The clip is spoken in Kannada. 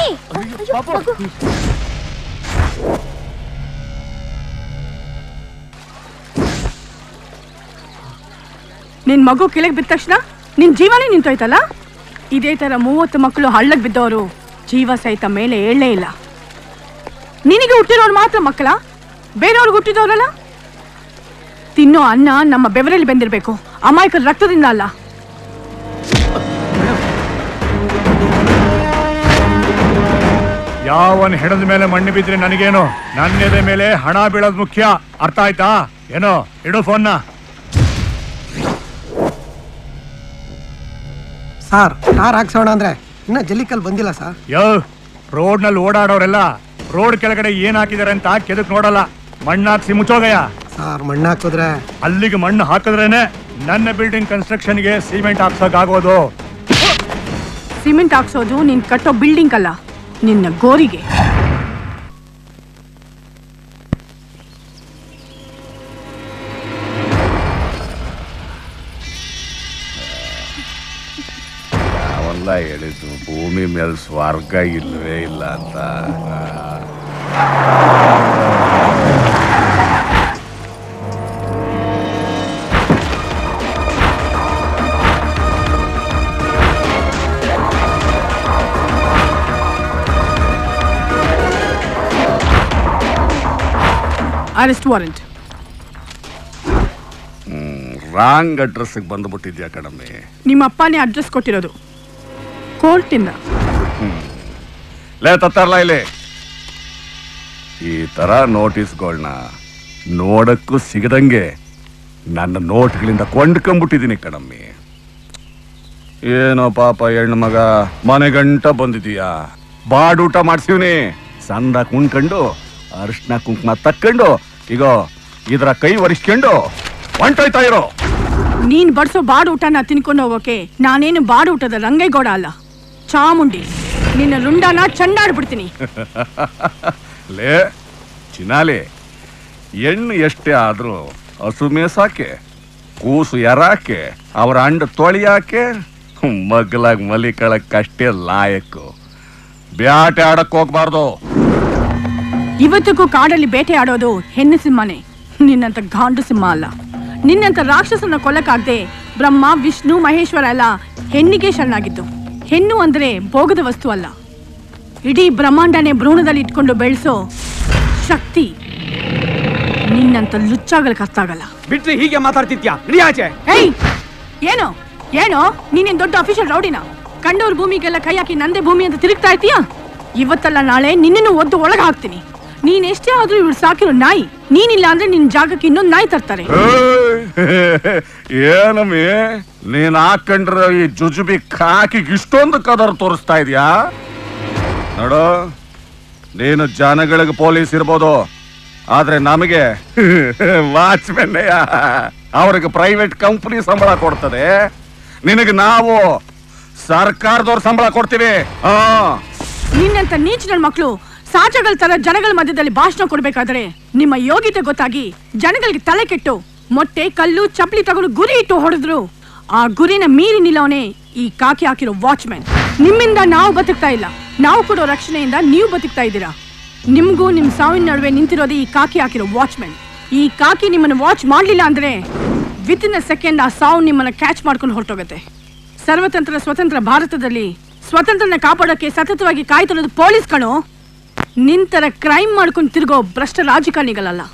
ನಿನ್ ಮಗು ಕೆಳಗೆ ಬಿದ್ದ ತಕ್ಷಣ ನಿನ್ ಜೀವನೇ ನಿಂತೋಯ್ತಲ್ಲ ಇದೇ ತರ ಮೂವತ್ತು ಮಕ್ಕಳು ಹಳ್ಳಕ್ ಬಿದ್ದವರು ಜೀವ ಸಹಿತ ಮೇಲೆ ಏಳೇ ಇಲ್ಲ ನಿನಗೆ ಹುಟ್ಟಿರೋರು ಮಾತ್ರ ಮಕ್ಕಳ ಬೇರೆಯವ್ರಿಗೆ ಹುಟ್ಟಿದವರಲ್ಲ ತಿನ್ನೋ ಅನ್ನ ನಮ್ಮ ಬೆವರಲ್ಲಿ ಬಂದಿರಬೇಕು ಅಮಾಯಕರ ರಕ್ತದಿಂದ ಅಲ್ಲ ಯಾವನ್ ಹೆಣದ ಮೇಲೆ ಮಣ್ಣು ಬಿದ್ರೆ ನನಗೇನು ನನ್ನ ಎದೆ ಮೇಲೆ ಹಣ ಬೀಳೋದು ಮುಖ್ಯ ಅರ್ಥ ಆಯ್ತಾ ಏನೋ ಇಡು ಫೋನ್ನ ಸರ್ ಕಾರ್ ಹಾಕ್ಸೋಣ ಅಂದ್ರೆ ಇನ್ನ ಜಲ್ಲಿಕಲ್ ಬಂದಿಲ್ಲ ಸರ್ ಯೋ ರೋಡ್ ನಲ್ಲಿ ಓಡಾಡೋರೆಲ್ಲ ರೋಡ್ ಕೆಳಗಡೆ ಏನ್ ಹಾಕಿದಾರೆ ಅಂತ ಕೆದಕ್ ನೋಡಲ್ಲ ಮಣ್ಣು ಹಾಕ್ಸಿ ಮುಚ್ಚೋಗಯ್ಯ ಸರ್ ಮಣ್ಣು ಹಾಕಿದ್ರೆ ಅಲ್ಲಿಗೆ ಮಣ್ಣು ಹಾಕಿದ್ರೇನೆ ನನ್ನ ಬಿಲ್ಡಿಂಗ್ ಕನ್ಸ್ಟ್ರಕ್ಷನ್ಗೆ ಸಿಮೆಂಟ್ ಹಾಕ್ಸಕ್ ಆಗೋದು ಸಿಮೆಂಟ್ ಹಾಕ್ಸೋದು ನೀನ್ ಕಟ್ಟೋ ಬಿಲ್ಡಿಂಗ್ ಅಲ್ಲ ನಿನ್ನ ಗೋರಿಗೆ ನಾವೆಲ್ಲ ಹೇಳಿದ್ದು ಭೂಮಿ ಮೇಲೆ ಸ್ವರ್ಗ ಇಲ್ಲವೇ ಇಲ್ಲ ಅಂತ ಅರೆಸ್ಟ್ ವಾರೆಂಟ್ ರಾಂಗ್ ಅಡ್ರೆಸ್ಗೆ ಬಂದ್ಬಿಟ್ಟಿದ್ಯಾ ಕಣಮ್ಮಿ ನಿಮ್ಮ ಅಪ್ಪನೇ ಅಡ್ರೆಸ್ ಕೊಟ್ಟಿರೋದು ಕೋರ್ಟಿಂದ ಲೇ ತತ್ತಾರಲ್ಲ ಇಲ್ಲಿ ಈ ತರ ನೋಟಿಸ್ಗಳನ್ನ ನೋಡಕ್ಕೂ ಸಿಗದಂಗೆ ನನ್ನ ನೋಟ್ಗಳಿಂದ ಕೊಂಡ್ಕೊಂಡ್ಬಿಟ್ಟಿದ್ದೀನಿ ಕಣಮ್ಮಿ ಏನೋ ಪಾಪ ಹೆಣ್ಣು ಮಗ ಮನೆಗಂಟ ಬಂದಿದೀಯಾ ಬಾಡೂಟ ಮಾಡ್ಸಿವ್ನಿ ಸಂದ ಕುಣ್ಕೊಂಡು ಅರಿಶಿನ ಕುಂಕುಮ ತಕ್ಕೊಂಡು ಈಗ ಇದರ ಕೈ ಒರೆಸ್ಕೊಂಡು ಹೊಂಟೋಯ್ತಾ ಇರೋ ನೀನ್ ಬಡ್ಸೋ ಬಾಡು ಊಟನ ತಿನ್ಕೊಂಡು ಹೋಗೋಕೆ ನಾನೇನು ಬಾಡು ಊಟದ ರಂಗೇಗೌಡ ಅಲ್ಲ ಚಾಮುಂಡಿ ನಿನ್ನ ರುಂಡನ ಚಂಡಾಡ್ಬಿಡ್ತೀನಿ ಲೇ ಚಿನಾಲಿ ಹೆಣ್ಣು ಎಷ್ಟೇ ಆದ್ರೂ ಹಸು ಮೇಸಾಕೆ ಕೂಸು ಎರಾಕೆ ಅವರ ಅಂಡ ತೊಳಿಯಾಕೆ ಮಗ್ಲಾಗ ಮಲಿಕಳಕ್ಕಷ್ಟೇ ಲಾಯಕ್ಕು ಬ್ಯಾಟೆ ಆಡಕ್ ಹೋಗ್ಬಾರ್ದು ಇವತ್ತಿಗೂ ಕಾಡಲ್ಲಿ ಬೇಟೆ ಆಡೋದು ಹೆಣ್ಣು ಸಿಂಹನೇ ನಿನ್ನಂತ ಗಾಂಡು ಸಿಂಹ ಅಲ್ಲ ನಿನ್ನಂತ ರಾಕ್ಷಸನ ಕೊಲ್ಲಕ್ಕಾಗ್ದೆ ಬ್ರಹ್ಮ ವಿಷ್ಣು ಮಹೇಶ್ವರ ಎಲ್ಲ ಹೆಣ್ಣಿಗೆ ಶರಣಾಗಿದ್ದು ಹೆಣ್ಣು ಅಂದ್ರೆ ಭೋಗದ ವಸ್ತು ಅಲ್ಲ ಇಡೀ ಬ್ರಹ್ಮಾಂಡನೇ ಭ್ರೂಣದಲ್ಲಿ ಇಟ್ಕೊಂಡು ಬೆಳೆಸೋ ಶಕ್ತಿ ನಿನ್ನಂತ ಲುಚ್ಚಾಗಲಿಕ್ಕೆ ಅರ್ಥ ಆಗಲ್ಲ ಬಿಟ್ರೆ ಹೀಗೆ ಮಾತಾಡ್ತಿದ್ಯಾ ನಡಿ ಆಚೆ ಏಯ್ ಏನು ಏನು ನೀನೇನ್ ದೊಡ್ಡ ಅಫಿಷಿಯಲ್ ರೌಡಿನ ಕಂಡೋರ್ ಭೂಮಿಗೆಲ್ಲ ಕೈ ಹಾಕಿ ನಂದೇ ಭೂಮಿ ಅಂತ ತಿರುಗ್ತಾ ಇರ್ತೀಯಾ ಇವತ್ತಲ್ಲ ನಾಳೆ ನಿನ್ನನ್ನು ಒದ್ದು ಒಳಗೆ ಹಾಕ್ತೀನಿ ನೀನ್ ಎಷ್ಟೇ ಆದ್ರೂ ಇವ್ರು ಸಾಕಿರೋ ನಾಯಿ ನೀನಿಲ್ಲ ಅಂದ್ರೆ ನಿನ್ ಜಾಗಕ್ಕೆ ಇನ್ನೊಂದು ನಾಯಿ ತರ್ತಾರೆ ಏನಮ್ಮಿ ನೀನ್ ಹಾಕೊಂಡ್ರ ಈ ಜುಜುಬಿ ಕಾಕಿಗೆ ಇಷ್ಟೊಂದು ಕದರ್ ತೋರಿಸ್ತಾ ಇದೀಯಾ ನೋಡು ನೀನು ಜನಗಳಿಗೆ ಪೊಲೀಸ್ ಇರ್ಬೋದು ಆದ್ರೆ ನಮಗೆ ವಾಚ್ಮೆನ್ನೆಯ ಅವ್ರಿಗೆ ಪ್ರೈವೇಟ್ ಕಂಪನಿ ಸಂಬಳ ಕೊಡ್ತದೆ ನಿನಗೆ ನಾವು ಸರ್ಕಾರದವ್ರ ಸಂಬಳ ಕೊಡ್ತೀವಿ ಹಾ ನಿನ್ನಂತ ನೀಚಿನ ಮಕ್ಕಳು ಸಾಚಗಳ ತರ ಜನಗಳ ಮಧ್ಯದಲ್ಲಿ ಭಾಷಣ ಕೊಡ್ಬೇಕಾದ್ರೆ ನಿಮ್ಮ ಯೋಗ್ಯತೆ ಗೊತ್ತಾಗಿ ಜನಗಳಿಗೆ ತಲೆ ಕೆಟ್ಟು ಮೊಟ್ಟೆ ಕಲ್ಲು ಚಪ್ಪಲಿ ತಗೊಂಡು ಗುರಿ ಇಟ್ಟು ಹೊಡೆದ್ರು ಆ ಗುರಿನ ಮೀರಿ ನಿಲ್ಲವನೇ ಈ ಕಾಕಿ ಹಾಕಿರೋ ವಾಚ್ಮ್ಯಾನ್ ನಿಮ್ಮಿಂದ ನಾವು ಬದುಕ್ತಾ ಇಲ್ಲ ನಾವು ಕೊಡೋ ರಕ್ಷಣೆಯಿಂದ ನೀವು ಬದುಕ್ತಾ ಇದ್ದೀರಾ ನಿಮ್ಗೂ ನಿಮ್ ಸಾವಿನ ನಡುವೆ ನಿಂತಿರೋದು ಈ ಕಾಕಿ ಹಾಕಿರೋ ವಾಚ್ಮ್ಯಾನ್ ಈ ಕಾಕಿ ನಿಮ್ಮನ್ನ ವಾಚ್ ಮಾಡ್ಲಿಲ್ಲ ಅಂದ್ರೆ ವಿತ್ ಇನ್ ಅ ಸೆಕೆಂಡ್ ಆ ಸಾವು ನಿಮ್ಮನ್ನ ಕ್ಯಾಚ್ ಮಾಡ್ಕೊಂಡು ಹೊರಟೋಗುತ್ತೆ ಸರ್ವತಂತ್ರ ಸ್ವತಂತ್ರ ಭಾರತದಲ್ಲಿ ಸ್ವತಂತ್ರನ ಕಾಪಾಡೋಕೆ ಸತತವಾಗಿ ಕಾಯ್ತಿರೋದು ಪೊಲೀಸ್ ಕಣೋ ನಿಂತರ ಕ್ರೈಮ್ ಮಾಡ್ಕೊಂಡು ತಿರುಗೋ ಭ್ರಷ್ಟ ರಾಜಕಾರಣಿಗಳಲ್ಲ